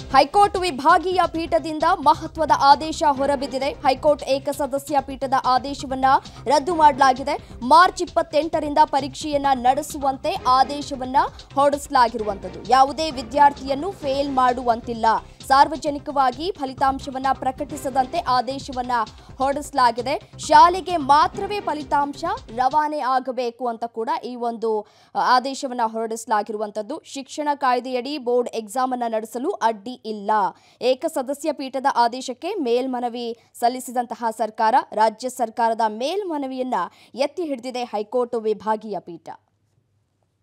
high court ವಿಭಾಗೀಯ ಪೀಠದಿಂದ ಮಹತ್ವದ ಆದೇಶ ಹೊರಬಿದ್ದಿದೆ ಹೈಕೋರ್ಟ್ ಏಕಸದಸ್ಯ ಪೀಠದ ಆದೇಶವನ್ನ ರದ್ದು ಮಾಡಲಾಗಿದೆ ಮಾರ್ಚ್ ಇಪ್ಪತ್ತೆಂಟರಿಂದ ಪರೀಕ್ಷೆಯನ್ನ ನಡೆಸುವಂತೆ ಆದೇಶವನ್ನ ಹೊರಡಿಸಲಾಗಿರುವಂತದ್ದು ಯಾವುದೇ ವಿದ್ಯಾರ್ಥಿಯನ್ನು ಫೇಲ್ ಮಾಡುವಂತಿಲ್ಲ ಸಾರ್ವಜನಿಕವಾಗಿ ಫಲಿತಾಂಶವನ್ನ ಪ್ರಕಟಿಸದಂತೆ ಆದೇಶವನ್ನ ಹೊರಡಿಸಲಾಗಿದೆ ಶಾಲೆಗೆ ಮಾತ್ರವೇ ಫಲಿತಾಂಶ ರವಾನೆ ಆಗಬೇಕು ಅಂತ ಕೂಡ ಈ ಒಂದು ಅ, ಆದೇಶವನ್ನ ಹೊರಡಿಸಲಾಗಿರುವಂತದ್ದು ಶಿಕ್ಷಣ ಕಾಯ್ದೆಯಡಿ ಬೋರ್ಡ್ ಎಕ್ಸಾಮ್ ಅನ್ನ ನಡೆಸಲು ಅಡ್ಡಿ ಇಲ್ಲ ಏಕಸದಸ್ಯ ಪೀಠದ ಆದೇಶಕ್ಕೆ ಮೇಲ್ಮನವಿ ಸಲ್ಲಿಸಿದಂತಹ ಸರ್ಕಾರ ರಾಜ್ಯ ಸರ್ಕಾರದ ಮೇಲ್ಮನವಿಯನ್ನ ಎತ್ತಿ ಹಿಡಿದಿದೆ ಹೈಕೋರ್ಟ್ ವಿಭಾಗೀಯ ಪೀಠ